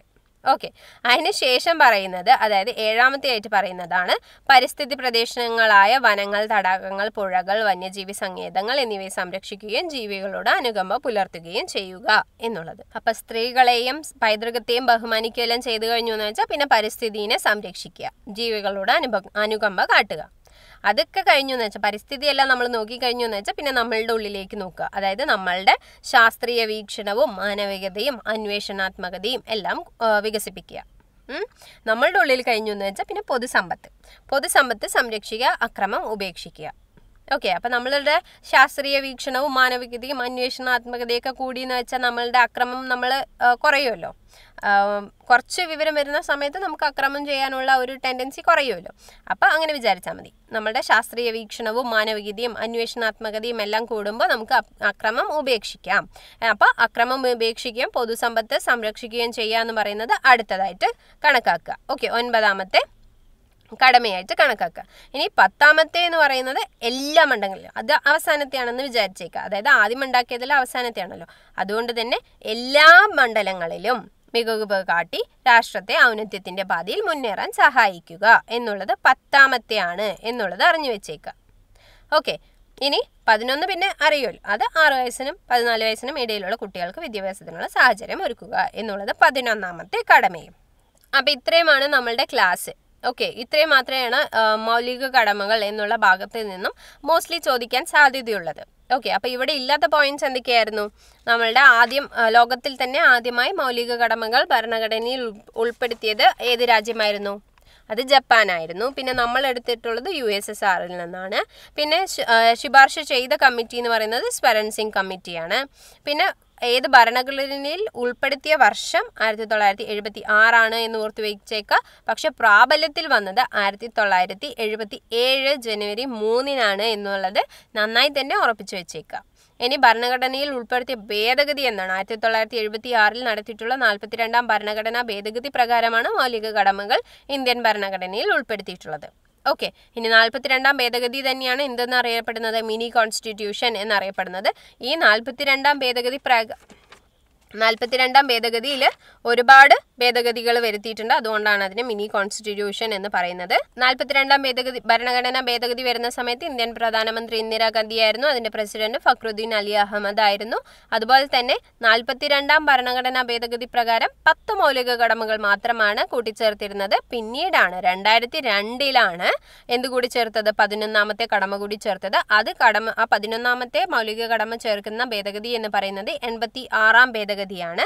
ഓക്കെ അതിന് ശേഷം പറയുന്നത് അതായത് ഏഴാമത്തെ ആയിട്ട് പറയുന്നതാണ് പരിസ്ഥിതി പ്രദേശങ്ങളായ വനങ്ങൾ തടാകങ്ങൾ പുഴകൾ വന്യജീവി സങ്കേതങ്ങൾ എന്നിവയെ സംരക്ഷിക്കുകയും ജീവികളോട് അനുകമ്പ പുലർത്തുകയും ചെയ്യുക എന്നുള്ളത് അപ്പൊ സ്ത്രീകളെയും പൈതൃകത്തെയും ബഹുമാനിക്കുകയെല്ലാം ചെയ്തു കഴിഞ്ഞു എന്ന് വെച്ചാൽ പിന്നെ പരിസ്ഥിതിനെ സംരക്ഷിക്കുക ജീവികളോട് അനുഭ അനുകമ്പ കാട്ടുക അതൊക്കെ കഴിഞ്ഞു എന്ന് വെച്ചാൽ പരിസ്ഥിതിയെല്ലാം നമ്മൾ നോക്കി കഴിഞ്ഞു എന്ന് വെച്ചാൽ പിന്നെ നമ്മളുടെ ഉള്ളിലേക്ക് നോക്കുക അതായത് നമ്മളുടെ ശാസ്ത്രീയ വീക്ഷണവും മാനവികതയും അന്വേഷണാത്മകതയും എല്ലാം ആ, വികസിപ്പിക്കുക ഉം. നമ്മളുടെ ഉള്ളിൽ കഴിഞ്ഞു എന്ന് വെച്ചാൽ പിന്നെ പൊതുസമ്പത്ത് പൊതുസമ്പത്ത് സംരക്ഷിക്കുക അക്രമം ഉപേക്ഷിക്കുക ഓക്കെ അപ്പം നമ്മളുടെ ശാസ്ത്രീയ വീക്ഷണവും മാനവികതയും അന്വേഷണാത്മകതയൊക്കെ കൂടി എന്ന് വെച്ചാൽ നമ്മളുടെ അക്രമം നമ്മൾ കുറയുമല്ലോ ആ, കുറച്ച് വിവരം വരുന്ന സമയത്ത് നമുക്ക് അക്രമം ചെയ്യാനുള്ള ഒരു ടെൻഡൻസി കുറയുമല്ലോ അപ്പം അങ്ങനെ വിചാരിച്ചാൽ മതി നമ്മളുടെ ശാസ്ത്രീയ വീക്ഷണവും മാനവികതയും അന്വേഷണാത്മകതയും എല്ലാം കൂടുമ്പോൾ നമുക്ക് അപ്- അക്രമം ഉപേക്ഷിക്കാം അപ്പോൾ അക്രമം ഉപേക്ഷിക്കുകയും പൊതുസമ്പത്ത് സംരക്ഷിക്കുകയും ചെയ്യുക എന്ന് പറയുന്നത് അടുത്തതായിട്ട് കണക്കാക്കുക ഓക്കെ ഒൻപതാമത്തെ കടമയായിട്ട് കണക്കാക്കുക ഇനി പത്താമത്തെ എന്ന് പറയുന്നത് എല്ലാ മണ്ഡലങ്ങളിലും അത് അവസാനത്തെയാണെന്ന് വിചാരിച്ചേക്കുക അതായത് ആദ്യം ഉണ്ടാക്കിയതിൽ അവസാനത്തെയാണല്ലോ അതുകൊണ്ട് തന്നെ എല്ലാ മണ്ഡലങ്ങളിലും മികവ് കാട്ടി രാഷ്ട്രത്തെ ഔന്നത്യത്തിന്റെ പാതയിൽ മുന്നേറാൻ സഹായിക്കുക എന്നുള്ളത് പത്താമത്തെയാണ് എന്നുള്ളത് അറിഞ്ഞു വെച്ചേക്കുക ഓക്കെ ഇനി പതിനൊന്ന് പിന്നെ അറിയുമല്ലോ അത് ആറ് വയസ്സിനും പതിനാല് വയസ്സിനും ഇടയിലുള്ള കുട്ടികൾക്ക് വിദ്യാഭ്യാസത്തിനുള്ള സാഹചര്യം ഒരുക്കുക എന്നുള്ളത് പതിനൊന്നാമത്തെ കടമയും അപ്പം ഇത്രയുമാണ് നമ്മളുടെ ക്ലാസ് ഓക്കെ ഇത്രയും മാത്രമാണ് ആ, മൗലിക കടമകൾ എന്നുള്ള ഭാഗത്ത് നിന്നും മോസ്റ്റ്ലി ചോദിക്കാൻ സാധ്യതയുള്ളത് ഓക്കെ അപ്പോൾ ഇവിടെ ഇല്ലാത്ത പോയിന്റ്സ് എന്തൊക്കെയായിരുന്നു നമ്മളുടെ ആദ്യം ആ, ലോകത്തിൽ തന്നെ ആദ്യമായി മൗലിക കടമകൾ ഭരണഘടനയിൽ ഉൾ- ഉൾപ്പെടുത്തിയത് ഏത് രാജ്യമായിരുന്നു അത് ജപ്പാനായിരുന്നു പിന്നെ നമ്മൾ എടുത്തിട്ടുള്ളത് യു എസ് എസ് ആറിൽ നിന്നാണ് പിന്നെ ശു- ആ, ശുപാർശ ചെയ്ത കമ്മിറ്റി എന്ന് പറയുന്നത് സ്വരൺ സിംഗ് കമ്മിറ്റിയാണ് പിന്നെ ഏത് ഭരണഘടനയിൽ ഉൾപ്പെടുത്തിയ വർഷം ആയിരത്തി തൊള്ളായിരത്തി എഴുപത്തി ആറാണ് എന്ന് ഓർത്ത് വെച്ചേക്കുക പക്ഷെ പ്രാബല്യത്തിൽ വന്നത് ആയിരത്തി തൊള്ളായിരത്തി എഴുപത്തി ഏഴ് ജനുവരി മൂന്നിനാണ് എന്നുള്ളത് നന്നായി തന്നെ ഉറപ്പിച്ചു വെച്ചേക്കുക ഇനി ഭരണഘടനയിൽ ഉൾപ്പെടുത്തിയ ഭേദഗതി എന്നാണ് ആയിരത്തി തൊള്ളായിരത്തി എഴുപത്തി ആറിൽ നടത്തിയിട്ടുള്ള നാൽപ്പത്തിരണ്ടാം ഭരണഘടനാ ഭേദഗതി പ്രകാരമാണ് മൗലിക കടമകൾ ഇന്ത്യൻ ഭരണഘടനയിൽ ഉൾപ്പെടുത്തിയിട്ടുള്ളത് ഓക്കെ ഇനി നാൽപ്പത്തിരണ്ടാം ഭേദഗതി തന്നെയാണ് എന്തെന്ന് അറിയപ്പെടുന്നത് മിനി കോൺസ്റ്റിറ്റ്യൂഷൻ എന്നറിയപ്പെടുന്നത് ഈ നാൽപ്പത്തിരണ്ടാം ഭേദഗതി പ്രക നാൽപ്പത്തിരണ്ടാം ഭേദഗതിയിൽ ഒരുപാട് ഭേദഗതികൾ വരുത്തിയിട്ടുണ്ട് അതുകൊണ്ടാണ് അതിന് മിനി കോൺസ്റ്റിറ്റ്യൂഷൻ എന്ന് പറയുന്നത് നാൽപ്പത്തിരണ്ടാം ഭേദഗതി ഭരണഘടനാ ഭേദഗതി വരുന്ന സമയത്ത് ഇന്ത്യൻ പ്രധാനമന്ത്രി ഇന്ദിരാഗാന്ധി ആയിരുന്നു അതിന്റെ പ്രസിഡന്റ് ഫക്രുദ്ദീൻ അലി അഹമ്മദ് ആയിരുന്നു അതുപോലെ തന്നെ നാൽപ്പത്തിരണ്ടാം ഭരണഘടനാ ഭേദഗതി പ്രകാരം പത്ത് മൗലിക കടമകൾ മാത്രമാണ് കൂട്ടിച്ചേർത്തിരുന്നത് പിന്നീടാണ് രണ്ടായിരത്തി രണ്ടിലാണ് എന്ത് കൂടി ചേർത്തത് പതിനൊന്നാമത്തെ കടമ കൂടി ചേർത്തത് അത് കടമ ആ പതിനൊന്നാമത്തെ മൗലിക കടമ ചേർക്കുന്ന ഭേദഗതി എന്ന് പറയുന്നത് എൺപത്തി ആറാം ഭേദഗതിയാണ്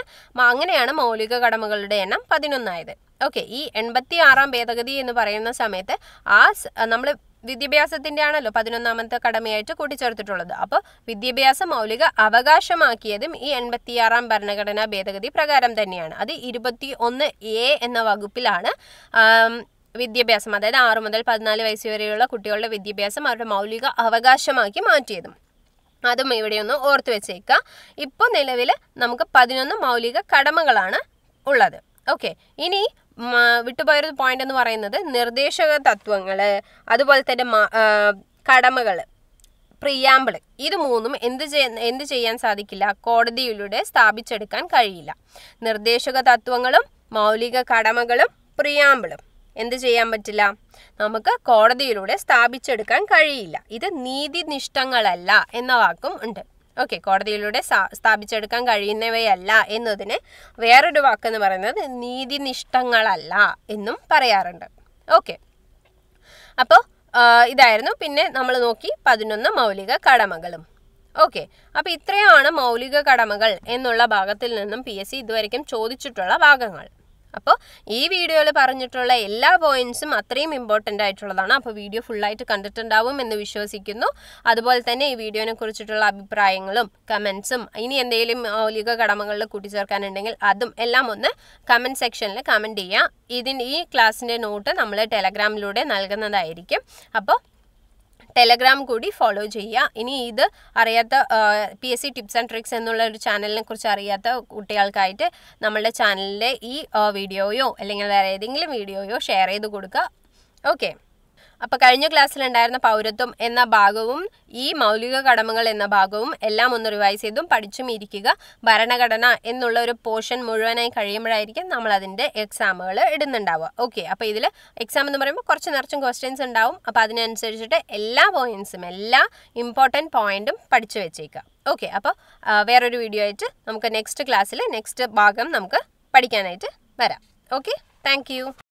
മ- അങ്ങനെയാണ് മൗലിക കടമകളുടെ എണ്ണം പതിനൊന്നായത് ഓക്കെ ഈ എൺപത്തി ആറാം ഭേദഗതി എന്ന് പറയുന്ന സമയത്ത് ആ നമ്മൾ വിദ്യാഭ്യാസത്തിന്റെ ആണല്ലോ പതിനൊന്നാമത്തെ കടമയായിട്ട് കൂട്ടിച്ചേർത്തിട്ടുള്ളത് അപ്പോൾ വിദ്യാഭ്യാസം മൗലിക അവകാശമാക്കിയതും ഈ എൺപത്തിയാറാം ഭരണഘടനാ ഭേദഗതി പ്രകാരം തന്നെയാണ് അത് ഇരുപത്തി ഒന്ന് എ എന്ന വകുപ്പിലാണ് ആം, വിദ്യാഭ്യാസം അതായത് ആറ് മുതൽ പതിനാല് വയസ്സ് വരെയുള്ള കുട്ടികളുടെ വിദ്യാഭ്യാസം അവരുടെ മൗലിക അവകാശമാക്കി മാറ്റിയതും അതും ഇവിടെ ഒന്ന് ഓർത്ത് വെച്ചേക്കുക ഇപ്പോൾ നിലവിൽ നമുക്ക് പതിനൊന്ന് മൗലിക കടമകളാണ് ഉള്ളത് ഓക്കെ ഇനി മ, വിട്ടുപോയൊരു പോയിന്റ് എന്ന് പറയുന്നത് നിർദ്ദേശക തത്വങ്ങൾ അതുപോലെ തന്നെ കടമകൾ പ്രിയാമ്പിൾ ഇത് മൂന്നും എന്ത് ചെയ്യ എന്ത് ചെയ്യാൻ സാധിക്കില്ല കോടതിയിലൂടെ സ്ഥാപിച്ചെടുക്കാൻ കഴിയില്ല നിർദ്ദേശക തത്വങ്ങളും മൗലിക കടമകളും പ്രിയാമ്പിളും എന്ത് ചെയ്യാൻ പറ്റില്ല നമുക്ക് കോടതിയിലൂടെ സ്ഥാപിച്ചെടുക്കാൻ കഴിയില്ല ഇത് നീതിനിഷ്ഠങ്ങളല്ല എന്ന വാക്കും ഉണ്ട് ഓക്കെ കോടതിയിലൂടെ സ്ഥാ- സ്ഥാപിച്ചെടുക്കാൻ കഴിയുന്നവയല്ല എന്നതിന് വേറൊരു വാക്കെന്ന് പറയുന്നത് നീതിനിഷ്ഠങ്ങളല്ല എന്നും പറയാറുണ്ട് ഓക്കെ അപ്പോൾ ഇതായിരുന്നു പിന്നെ നമ്മൾ നോക്കി പതിനൊന്ന് മൗലിക കടമകളും ഓക്കെ അപ്പോൾ ഇത്രയാണ് മൗലിക കടമകൾ എന്നുള്ള ഭാഗത്തിൽ നിന്നും പി എസ് സി ഇതുവരെയ്ക്കും ചോദിച്ചിട്ടുള്ള ഭാഗങ്ങൾ അപ്പോൾ ഈ വീഡിയോയിൽ പറഞ്ഞിട്ടുള്ള എല്ലാ പോയിന്റ്സും അത്രയും ഇമ്പോർട്ടൻ്റ് ആയിട്ടുള്ളതാണ് അപ്പോൾ വീഡിയോ ഫുള്ളായിട്ട് കണ്ടിട്ടുണ്ടാവും എന്ന് വിശ്വസിക്കുന്നു അതുപോലെ തന്നെ ഈ വീഡിയോനെ കുറിച്ചിട്ടുള്ള അഭിപ്രായങ്ങളും കമൻസും ഇനി എന്തെങ്കിലും മൗലിക കടമകളിൽ കൂട്ടിച്ചേർക്കാനുണ്ടെങ്കിൽ അതും എല്ലാം ഒന്ന് കമൻറ്റ് സെക്ഷനിൽ കമൻറ്റ് ചെയ്യുക ഇതിന് ഈ ക്ലാസ്സിൻ്റെ നോട്ട് നമ്മൾ ടെലഗ്രാമിലൂടെ നൽകുന്നതായിരിക്കും അപ്പോൾ ടെലഗ്രാം കൂടി ഫോളോ ചെയ്യുക ഇനി ഇത് അറിയാത്ത P S C tips and tricks എന്നുള്ള ഒരു ചാനലിനെ കുറിച്ച് അറിയാത്ത കുട്ടികൾക്കായിട്ട് നമ്മളുടെ ചാനലിലെ ഈ ആ, വീഡിയോയോ അല്ലെങ്കിൽ വേറെ ഏതെങ്കിലും വീഡിയോയോ ഷെയർ ചെയ്ത് കൊടുക്കുക ഓക്കെ അപ്പോൾ കഴിഞ്ഞ ക്ലാസ്സിലുണ്ടായിരുന്ന പൗരത്വം എന്ന ഭാഗവും ഈ മൗലിക കടമകൾ എന്ന ഭാഗവും എല്ലാം ഒന്ന് റിവൈസ് ചെയ്തും പഠിച്ചും ഇരിക്കുക ഭരണഘടന എന്നുള്ള ഒരു പോർഷൻ മുഴുവനായി കഴിയുമ്പോഴായിരിക്കും നമ്മൾ അതിൻ്റെ എക്സാമുകൾ ഇടുന്നുണ്ടാവുക ഓക്കെ അപ്പോൾ ഇതിൽ എക്സാം എന്ന് പറയുമ്പോൾ കുറച്ച് നിറച്ചും ക്വസ്റ്റ്യൻസ് ഉണ്ടാവും അപ്പോൾ അതിനനുസരിച്ചിട്ട് എല്ലാ പോയിന്റ്സും എല്ലാ ഇമ്പോർട്ടൻറ്റ് പോയിന്റും പഠിച്ചു വെച്ചേക്കുക ഓക്കെ അപ്പോൾ വേറൊരു വീഡിയോ ആയിട്ട് നമുക്ക് നെക്സ്റ്റ് ക്ലാസ്സിൽ നെക്സ്റ്റ് ഭാഗം നമുക്ക് പഠിക്കാനായിട്ട് വരാം ഓക്കെ താങ്ക്